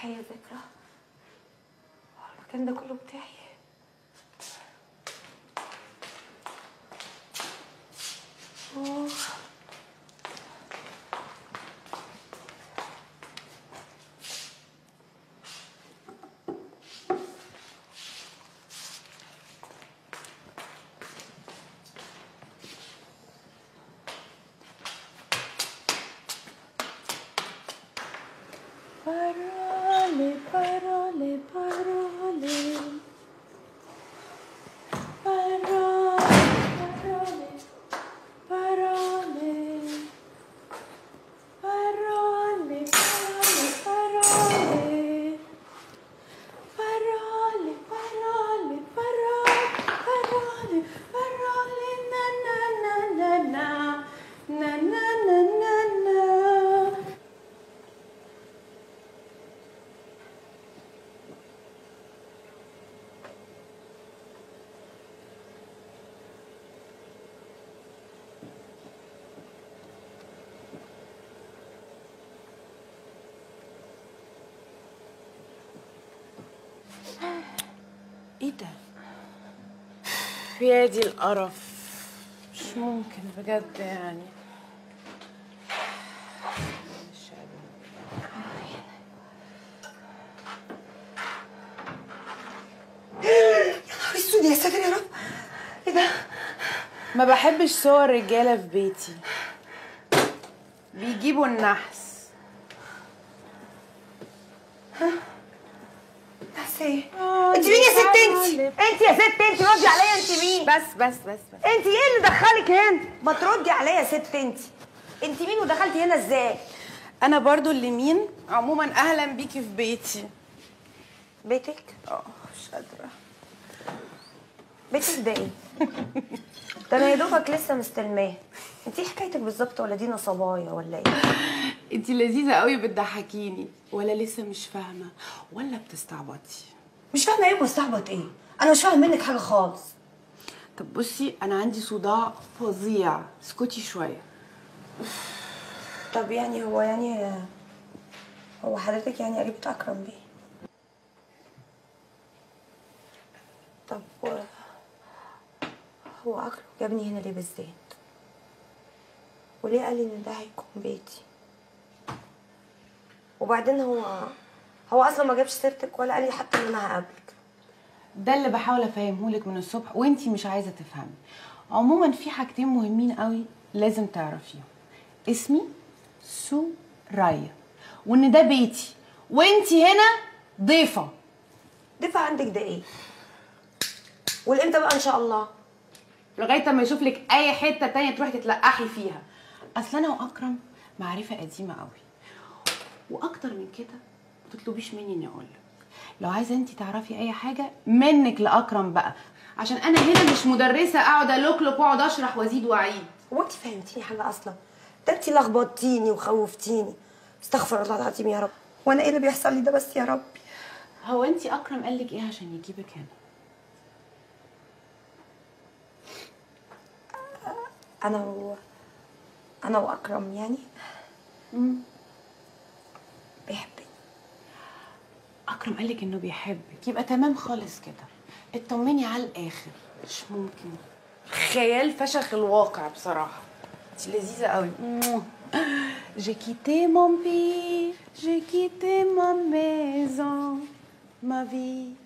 تحية ذكرى هو المكان ده كله بتاعي أوه. Parole, parole, parole. Parole, parole, parole. Parole, parole, parole. Parole, parole, parole, parole, parole, na na na na na. Na na na na na. ايه ده؟ يا دي القرف مش ممكن بجد يعني مش قادرة. نهار اسود يا ساتر يا رب ايه ده؟ ما بحبش صور رجالة في بيتي بيجيبوا النحس بس ايه؟ آه، انت مين يا ست انت؟ تعالي. انت يا ست انت ردي عليا انت مين؟ بس بس بس بس انت ايه اللي دخلك هنا؟ ما تردي عليا يا ست انت انت مين ودخلتي هنا ازاي؟ انا برضو اللي مين عموما اهلا بيكي في بيتي بيتك؟ اه مش قادرة بيتك ده ايه؟ ده انا يا دوبك لسه مستلماه انت ايه حكايتك بالظبط ولا دي نصبايا ولا ايه؟ انتي لذيذة قوي بتضحكيني ولا لسه مش فاهمة ولا بتستعبطي مش فاهمه ايه مستعبط ايه؟ انا مش فاهمه منك حاجه خالص طب بصي انا عندي صداع فظيع اسكتي شوية طب يعني هو يعني هو حضرتك يعني قريبة أكرم بيه طب و... هو أكرم جابني هنا ليه بالذات وليه قال لي إن ده هيكون بيتي وبعدين هو هو أصلا ما جابش سيرتك ولا قال لي حتى إن أنا هقابلك ده اللي بحاول افهمهولك من الصبح وانتي مش عايزة تفهمي عموما في حاجتين مهمين قوي لازم تعرفيهم اسمي سوريا وان ده بيتي وانتي هنا ضيفة دفع عندك ده إيه؟ والإمتى بقى إن شاء الله؟ لغايه ما يشوف لك اي حته تانية تروحي تتلقحي فيها اصل انا واكرم معرفه قديمه قوي واكتر من كده ما تطلبيش مني اني اقول لو عايزه انت تعرفي اي حاجه منك لاكرم بقى عشان انا هنا مش مدرسه اقعد الوكلك واقعد اشرح وازيد واعيد هو انت فهمتيني حاجه اصلا ده انت لخبطتيني وخوفتيني استغفر الله العظيم يا رب وانا ايه اللي بيحصل لي ده بس يا رب هو انت اكرم قال لك ايه عشان يجيبك هنا انا و... انا واكرم يعني بيحبني اكرم قال لك انه بيحبك يبقى تمام خالص كده اطمني على الاخر مش ممكن خيال فشخ الواقع بصراحه انت لذيذه قوي J'ai quitté mon pays, j'ai quitté ma maison, ma vie,